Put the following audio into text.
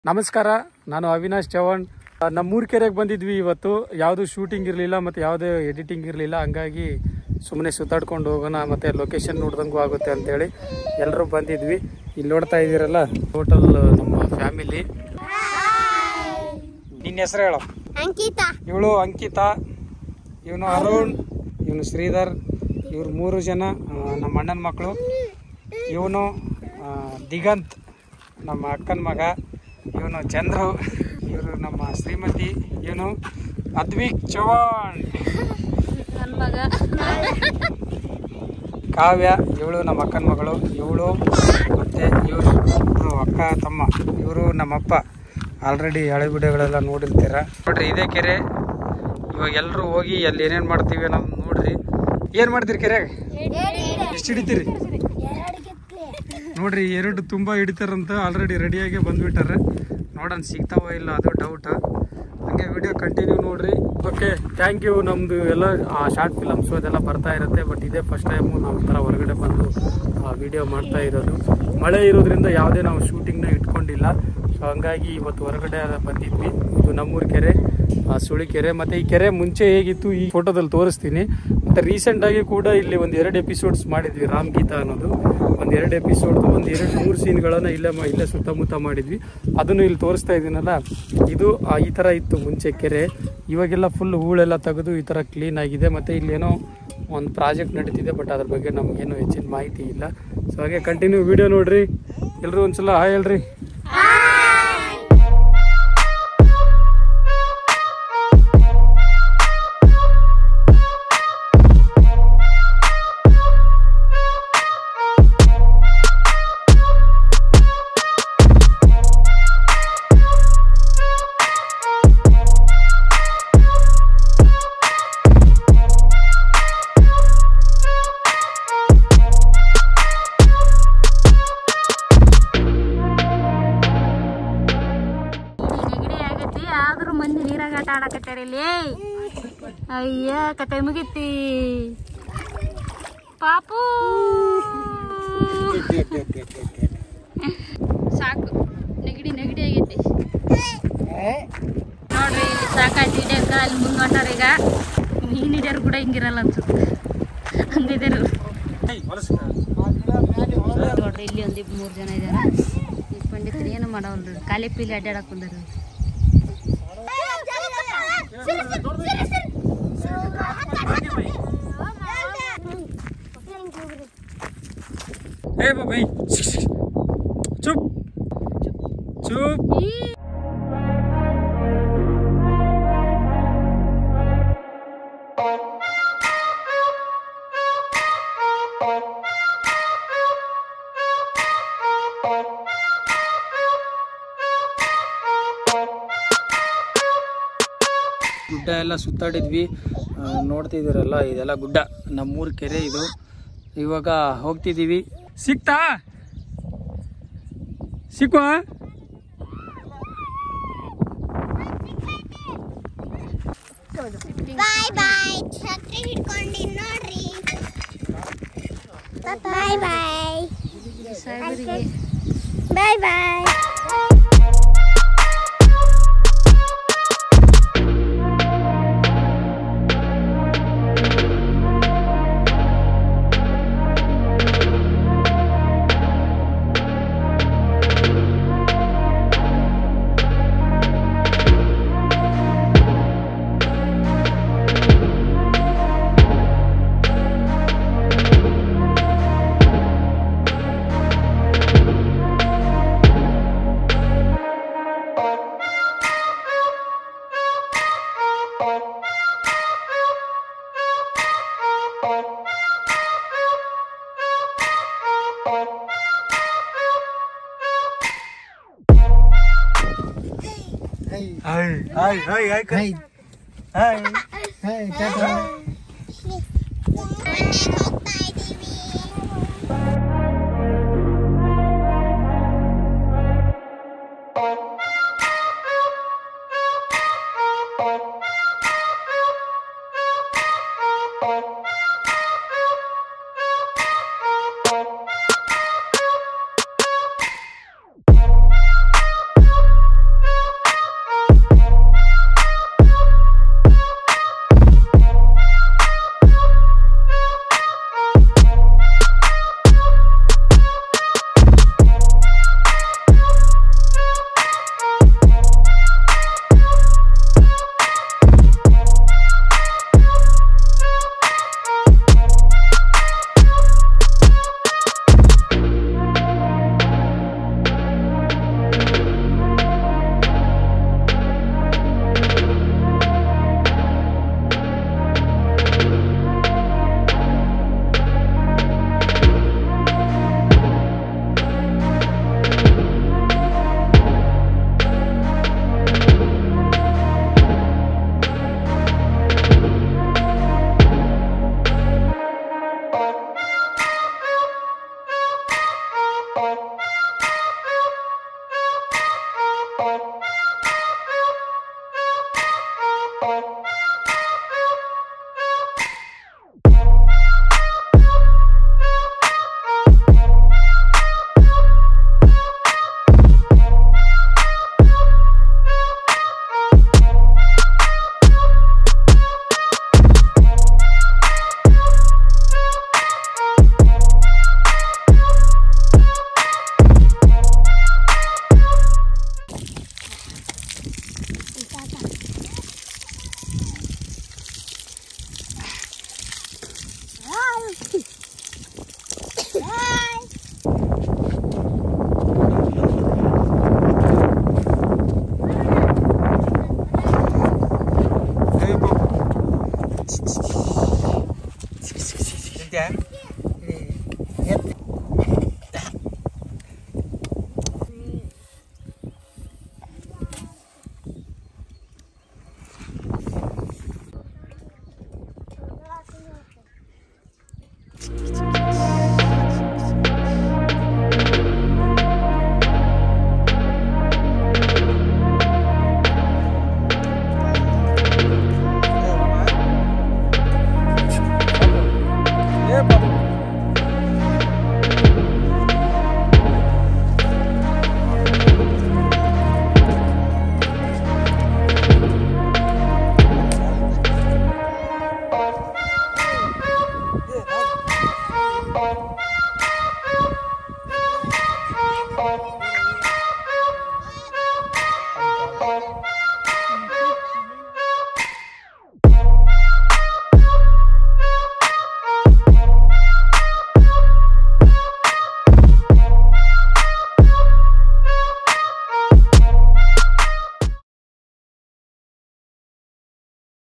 ನಮಸ್ಕಾರ ನಾನು ಅವಿನಾಶ್ ಚೌಹಾಣ್ ಆ, ನಮ್ಮೂರ್ ಕೆರೆಗೆ ಬಂದಿದ್ವಿ ಇವತ್ತು ಯಾವುದು ಶೂಟಿಂಗ್ ಇರಲಿಲ್ಲ ಮತ್ತು ಯಾವುದೇ ಎಡಿಟಿಂಗ್ ಇರಲಿಲ್ಲ ಹಂಗಾಗಿ ಸುಮ್ಮನೆ ಸುತ್ತಾಡ್ಕೊಂಡು ಹೋಗೋಣ ಮತ್ತು ಲೊಕೇಶನ್ ನೋಡ್ದಂಗೂ ಆಗುತ್ತೆ ಅಂತೇಳಿ ಎಲ್ಲರೂ ಬಂದಿದ್ವಿ ಇಲ್ಲಿ ನೋಡ್ತಾ ಇದ್ದೀರಲ್ಲ ಟೋಟಲ್ ನಮ್ಮ ಫ್ಯಾಮಿಲಿ ನಿನ್ನ ಹೆಸರು ಹೇಳೋ ಅಂಕಿತಾ ಇವಳು ಅಂಕಿತಾ ಇವನು ಅರುಣ್ ಇವನು ಶ್ರೀಧರ್ ಇವ್ರು ಮೂರು ಜನ ಆ, ನಮ್ಮ ಅಣ್ಣನ ಮಕ್ಕಳು ಇವನು ಆ, ದಿಗಂತ್ ನಮ್ಮ ಅಕ್ಕನ ಮಗ ಇವನು ಚಂದ್ರು ಇವರು ನಮ್ಮ ಶ್ರೀಮತಿ ಇವನು ಅದ್ವಿಕ್ ಚೌಹಾಣ್ ನನ್ನ ಮಗ ಕಾವ್ಯ ಇವಳು ನಮ್ಮ ಅಕ್ಕನ ಮಗಳು ಇವಳು ಮತ್ತು ಇವರು ಇಬ್ರು ಅಕ್ಕ ತಮ್ಮ ಇವರು ನಮ್ಮಪ್ಪ ಆಲ್ರೆಡಿ ಹಳೆ ವಿಡಿಯೋಗಳೆಲ್ಲ ನೋಡಿರ್ತೀರ ನೋಡ್ರಿ ಇದೇ ಕೆರೆ ಇವಾಗ ಎಲ್ಲರೂ ಹೋಗಿ ಅಲ್ಲಿ ಏನೇನು ಮಾಡ್ತೀವಿ ಅನ್ನೋದು ನೋಡ್ರಿ ಏನು ಮಾಡ್ತೀರಿ ಕೆರೆಗೆ ಎಷ್ಟು ಹಿಡಿತೀರಿ ನೋಡ್ರಿ ಎರಡು ತುಂಬಾ ಹಿಡಿತಾರಂತ ಆಲ್ರೆಡಿ ರೆಡಿಯಾಗಿ ಬಂದ್ಬಿಟ್ಟಾರೆ ನೋಡೋಣ ಸಿಗ್ತಾವ ಇಲ್ಲ ಅದು ಡೌಟ್ ಹಂಗೆ ವಿಡಿಯೋ ಕಂಟಿನ್ಯೂ ನೋಡ್ರಿ ಓಕೆ ಥ್ಯಾಂಕ್ ಯು ನಮ್ದು ಎಲ್ಲ ಶಾರ್ಟ್ ಫಿಲಮ್ಸ್ ಅದೆಲ್ಲ ಬರ್ತಾ ಇರುತ್ತೆ ಬಟ್ ಇದೇ ಫಸ್ಟ್ ಟೈಮು ನಾವು ಈ ಥರ ಹೊರಗಡೆ ಬಂದು ವಿಡಿಯೋ ಮಾಡ್ತಾ ಇರೋದು ಮಳೆ ಇರೋದ್ರಿಂದ ಯಾವುದೇ ನಾವು ಶೂಟಿಂಗ್ನ ಇಟ್ಕೊಂಡಿಲ್ಲ ಸೊ ಹಂಗಾಗಿ ಇವತ್ತು ಹೊರಗಡೆ ಬಂದಿದ್ವಿ ಇದು ನಮ್ಮೂರ ಕೆರೆ ಆ, ಸುಳಿ ಕೆರೆ ಮತ್ತೆ ಈ ಕೆರೆ ಮುಂಚೆ ಹೇಗಿತ್ತು ಈ ಫೋಟೋದಲ್ಲಿ ತೋರಿಸ್ತೀನಿ ಮತ್ತೆ ರೀಸೆಂಟ್ ಆಗಿ ಕೂಡ ಇಲ್ಲಿ ಒಂದು ಎರಡು ಎಪಿಸೋಡ್ಸ್ ಮಾಡಿದ್ವಿ ರಾಮ್ ಗೀತಾ ಅನ್ನೋದು ಒಂದು ಎರಡು ಎಪಿಸೋಡ್ ಒಂದು ಎರಡು ಮೂರು ಸೀನ್ಗಳನ್ನ ಇಲ್ಲೇ ಮಾ- ಇಲ್ಲೇ ಸುತ್ತಮುತ್ತ ಮಾಡಿದ್ವಿ ಅದನ್ನು ಇಲ್ಲಿ ತೋರಿಸ್ತಾ ಇದ್ದೀನಲ್ಲ ಇದು ಆ, ಈ ಥರ ಇತ್ತು ಮುಂಚೆ ಕೆರೆ ಇವಾಗೆಲ್ಲ ಫುಲ್ ಹೂಳೆಲ್ಲ ತೆಗೆದು ಈ ಥರ ಕ್ಲೀನ್ ಆಗಿದೆ ಮತ್ತೆ ಇಲ್ಲೇನೋ ಒಂದು ಪ್ರಾಜೆಕ್ಟ್ ನಡೀತಿದೆ ಬಟ್ ಅದ್ರ ಬಗ್ಗೆ ನಮಗೇನು ಹೆಚ್ಚಿನ ಮಾಹಿತಿ ಇಲ್ಲ ಸೊ ಹಾಗೆ ಕಂಟಿನ್ಯೂ ವಿಡಿಯೋ ನೋಡ್ರಿ ಎಲ್ಲರೂ ಒಂದ್ಸಲ ಹಾಯ್ ಹೇಳ್ರಿ ನೆಗಡಿ ಆಗೈತಿ ಆದ್ರೂ ಮಂದಿ ನೀರಾಗ ಆಟ ಆಡಕತ್ತಾರ ಇಲ್ಲಿ ಅಯ್ಯ ಕತೆ ಮುಗಿತಿ ಪಾಪು ಸಾಕು ನೆಗಡಿ ನೆಗಡಿ ಆಗೈತಿ ನೋಡ್ರಿ ಇಲ್ಲಿ ಸಾಕಾಯ್ತು ಹಿಡಿಯಕ್ಕ ಅಲ್ಲಿ ಮುಂದೆ ಹೊಂಟಾರ ಈಗ ಮೀನ್ ಹಿಡಿಯೋರು ಕೂಡ ಹಿಂಗಿರಲ್ಲ ಅನ್ಸುತ್ತೆ ಹಂಗಿದಾರ ನೋಡ್ರಿ ಇಲ್ಲಿ ಒಂದು ಮೂರು ಜನ ಇದಾರ ಈ ಪಂಡಿತರು ಏನು ಮಾಡವಲ್ರಿ ಖಾಲಿ ಪೀಲಿ ಅಡ್ಡಾಡಕ್ ಬಂದಾರ ए भाई चुप चुप ಗುಡ್ಡ ಎಲ್ಲ ಸುತ್ತಾಡಿದ್ವಿ ಆ, ನೋಡ್ತಿದ್ದೀರಲ್ಲ ಇದೆಲ್ಲ ಗುಡ್ಡ ನಮ್ಮೂರ ಕೆರೆ ಇದು ಇವಾಗ ಹೋಗ್ತಿದ್ದೀವಿ ಸಿಕ್ತಾ ಸಿಕ್ಕುವ ಬಾಯ್ ಬಾಯ್ ಛತ್ರಿ ಹಿಡ್ಕೊಂಡಿ ನೋಡ್ರಿ ಬಾಯ್ ಬಾಯ್ ಸಾಹೇಬರಿಗೆ ಬಾಯ್ ಬಾಯ್ ಮನೆಗೆ ಹೋಗ್ತಾ ಇದೀವಿ Thank